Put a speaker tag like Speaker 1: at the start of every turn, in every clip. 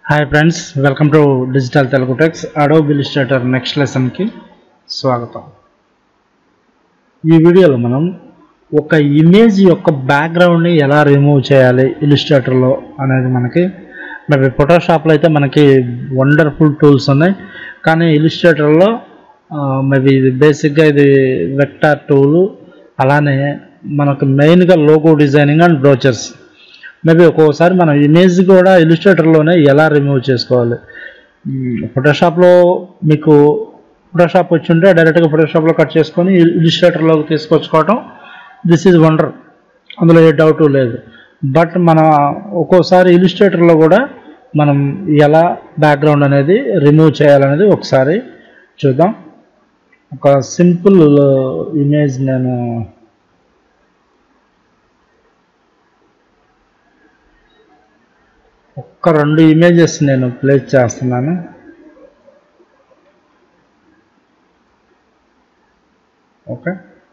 Speaker 1: hi friends welcome to digital Telugu techs Adobe illustrator next లెసన్కి స్వాగతం ఈ వీడియోలో మనం ఒక ఇమేజ్ యొక్క బ్యాక్గ్రౌండ్ని ఎలా రిమూవ్ చేయాలి ఇలిస్ట్రేటర్లో అనేది మనకి మరి ఫోటోషాప్లో అయితే మనకి వండర్ఫుల్ టూల్స్ ఉన్నాయి కానీ ఇలిస్ట్రేటర్లో మేబీ ఇది బేసిక్గా ఇది వెక్టార్ టూలు అలానే మనకు మెయిన్గా logo designing and brochures maybe ఒక్కోసారి మనం ఇమేజ్ కూడా ఇలిస్ట్రేటర్లోనే ఎలా రిమూవ్ చేసుకోవాలి ఫోటోషాప్లో మీకు ఫోటోషాప్ వచ్చి ఉంటే డైరెక్ట్గా ఫోటోషాప్లో కట్ చేసుకొని ఇలిస్ట్రేటర్లోకి తీసుకొచ్చుకోవటం దిస్ ఈజ్ వండర్ అందులో ఏ డౌట్ లేదు బట్ మన ఒక్కోసారి ఇలిస్ట్రేటర్లో కూడా మనం ఎలా బ్యాక్గ్రౌండ్ అనేది రిమూవ్ చేయాలనేది ఒకసారి చూద్దాం ఒక సింపుల్ ఇమేజ్ నేను ఒక్క రెండు ఇమేజెస్ నేను ప్లేస్ చేస్తున్నాను ఓకే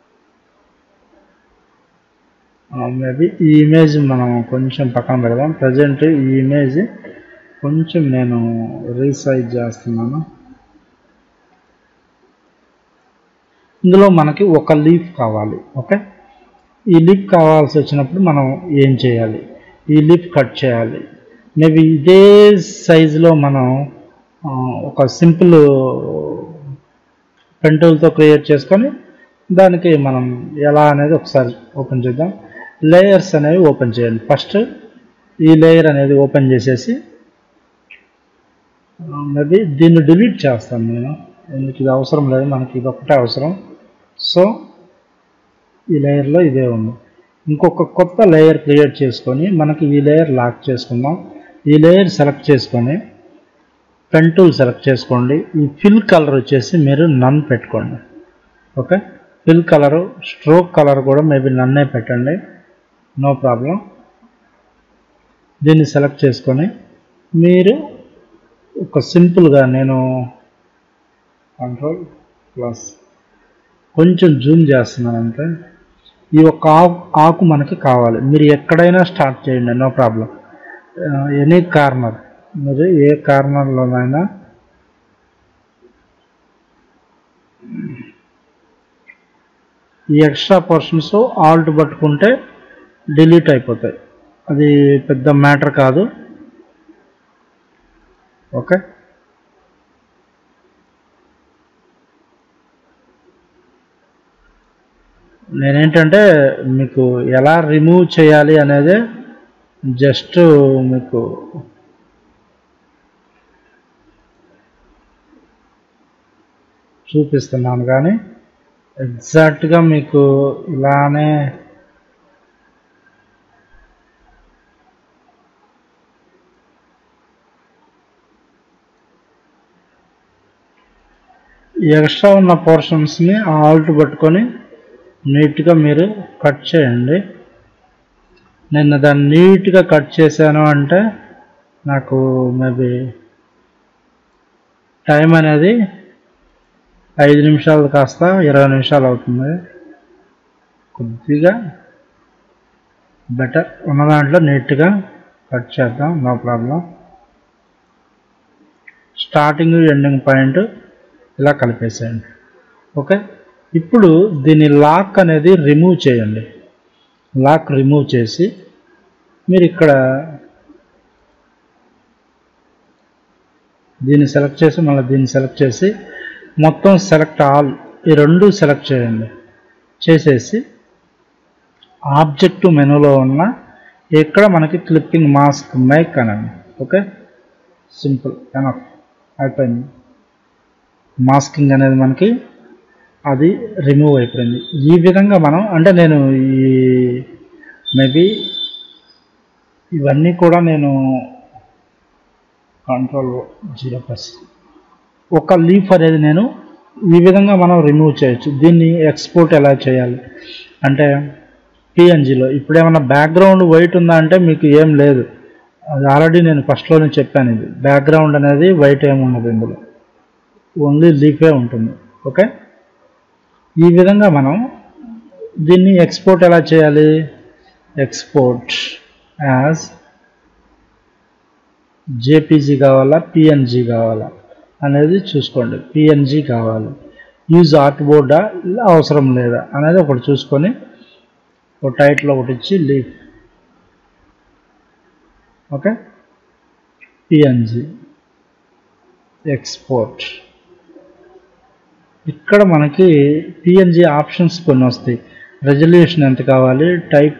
Speaker 1: మేబీ ఈ ఇమేజ్ మనం కొంచెం పక్కన పెడదాం ప్రజెంట్ ఈ ఇమేజ్ కొంచెం నేను రీసైజ్ చేస్తున్నాను ఇందులో మనకి ఒక లీఫ్ కావాలి ఓకే ఈ లీఫ్ కావాల్సి వచ్చినప్పుడు మనం ఏం చేయాలి ఈ లీఫ్ కట్ చేయాలి మేబీ ఇదే సైజులో మనం ఒక సింపుల్ పెంటూల్తో క్రియేట్ చేసుకొని దానికి మనం ఎలా అనేది ఒకసారి ఓపెన్ చేద్దాం లేయర్స్ అనేవి ఓపెన్ చేయండి ఫస్ట్ ఈ లేయర్ అనేది ఓపెన్ చేసేసి మేబీ దీన్ని డిలీట్ చేస్తాను నేను ఎందుకు ఇది అవసరం లేదు మనకి ఇది ఒకటే అవసరం సో ఈ లేయర్లో ఇదే ఉంది ఇంకొక కొత్త లేయర్ క్రియేట్ చేసుకొని మనకి ఈ లేయర్ లాక్ చేసుకుందాం ఈ లేయర్ సెలెక్ట్ చేసుకొని పెన్ టూల్ సెలెక్ట్ చేసుకోండి ఈ ఫిల్ కలర్ వచ్చేసి మీరు నన్ పెట్టుకోండి okay fill colour stroke colour కూడా మేబీ నన్నే పెట్టండి నో ప్రాబ్లం దీన్ని సెలెక్ట్ చేసుకొని మీరు ఒక సింపుల్గా నేను కంట్రోల్ ప్లస్ కొంచెం జూమ్ చేస్తున్నాను అంతే ఈ ఒక్క ఆకు ఆకు మనకి కావాలి మీరు ఎక్కడైనా స్టార్ట్ చేయండి నో ప్రాబ్లం ఎనీ కార్నర్ మీరు ఏ కార్నర్లోనైనా ఈ ఎక్స్ట్రా పోర్షన్స్ ఆల్ట్ పట్టుకుంటే డిలీట్ అయిపోతాయి అది పెద్ద మ్యాటర్ కాదు ఓకే నేనేంటంటే మీకు ఎలా రిమూవ్ చేయాలి అనేది జస్ట్ మీకు చూపిస్తున్నాను కానీ ఎగ్జాక్ట్గా మీకు ఇలానే ఎక్స్ట్రా ఉన్న పోర్షన్స్ని ఆల్ట్ పట్టుకొని నీట్గా మీరు కట్ చేయండి నేను దాన్ని నీట్గా కట్ చేశాను అంటే నాకు మేబీ టైం అనేది ఐదు నిమిషాలు కాస్త ఇరవై నిమిషాలు అవుతుంది కొద్దిగా బెటర్ ఉన్న దాంట్లో నీట్గా కట్ చేద్దాం no problem starting ending point ఇలా కలిపేసేయండి ఓకే ఇప్పుడు దీని లాక్ అనేది రిమూవ్ చేయండి లాక్ రిమూవ్ చేసి మీరు ఇక్కడ దీన్ని సెలెక్ట్ చేసి మళ్ళీ దీన్ని సెలెక్ట్ చేసి మొత్తం సెలెక్ట్ ఆల్ ఈ రెండు సెలెక్ట్ చేయండి చేసేసి ఆబ్జెక్ట్ మెనూలో ఉన్న ఇక్కడ మనకి క్లిప్పింగ్ మాస్క్ మేక్ అనండి ఓకే సింపుల్ ఎనఫ్ అయిపోయింది మాస్కింగ్ అనేది మనకి అది రిమూవ్ అయిపోయింది ఈ విధంగా మనం అంటే నేను ఈ మేబీ ఇవన్నీ కూడా నేను కంట్రోల్ జీరో ప్లస్ ఒక లీఫ్ అనేది నేను ఈ విధంగా మనం రిమూవ్ చేయొచ్చు దీన్ని ఎక్స్పోర్ట్ ఎలా చేయాలి అంటే పిఎన్జిలో ఇప్పుడు ఏమైనా బ్యాక్గ్రౌండ్ వైట్ ఉందా అంటే మీకు ఏం లేదు అది ఆల్రెడీ నేను ఫస్ట్లోనే చెప్పాను ఇది బ్యాక్గ్రౌండ్ అనేది వైట్ ఏమి ఉండదు ఇందులో ఓన్లీ లీఫే ఉంటుంది ఓకే ఈ విధంగా మనం దీన్ని ఎక్స్పోర్ట్ ఎలా చేయాలి ఎక్స్పోర్ట్ యాజ్ జేపీజీ కావాలా పిఎన్జీ కావాలా అనేది చూసుకోండి పిఎన్జీ కావాలి యూజ్ ఆర్ట్ బోర్డా అవసరం లేదా అనేది ఒకటి చూసుకొని ఒక టైటిల్ ఒకటి ఇచ్చి లీవ్ ఓకే పిఎన్జీ ఎక్స్పోర్ట్ ఇక్కడ మనకి పిఎన్జి ఆప్షన్స్ కొన్ని వస్తాయి రెజల్యూషన్ ఎంత కావాలి టైప్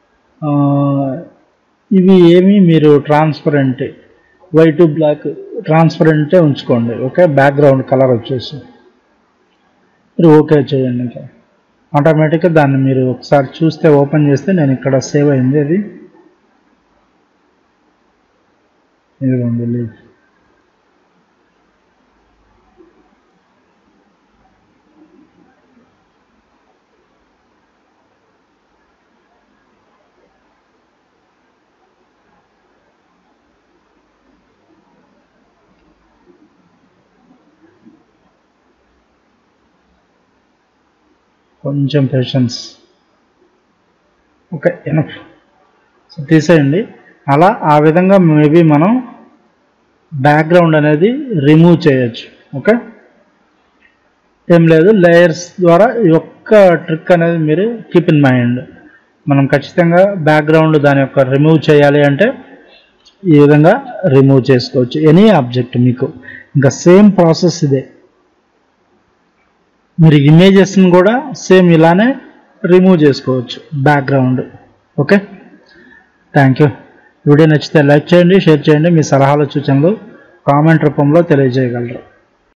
Speaker 1: ఇవి ఏమి మీరు ట్రాన్స్పరెంట్ వైట్ బ్లాక్ ట్రాన్స్పరెంటే ఉంచుకోండి ఓకే బ్యాక్గ్రౌండ్ కలర్ వచ్చేసి మీరు ఓకే చేయండి ఇంకా ఆటోమేటిక్గా దాన్ని మీరు ఒకసారి చూస్తే ఓపెన్ చేస్తే నేను ఇక్కడ సేవ్ అయింది అది ఇదిగోండి లీవ్ కొంచెం పేషెన్స్ ఓకే ఎనఫ్ సో తీసేయండి అలా ఆ విధంగా మేబీ మనం బ్యాక్గ్రౌండ్ అనేది రిమూవ్ చేయొచ్చు ఓకే ఏం లేదు లేయర్స్ ద్వారా ఈ ఒక్క ట్రిక్ అనేది మీరు కీప్ ఇన్ మైండ్ మనం ఖచ్చితంగా బ్యాక్గ్రౌండ్ దాని యొక్క రిమూవ్ చేయాలి అంటే ఈ విధంగా రిమూవ్ చేసుకోవచ్చు ఎనీ ఆబ్జెక్ట్ మీకు ఇంకా సేమ్ ప్రాసెస్ ఇదే మీరు ఇమేజెస్ని కూడా సేమ్ ఇలానే రిమూవ్ చేసుకోవచ్చు background okay thank you video నచ్చితే లైక్ చేయండి షేర్ చేయండి మీ సలహాలు సూచనలు కామెంట్ రూపంలో తెలియజేయగలరు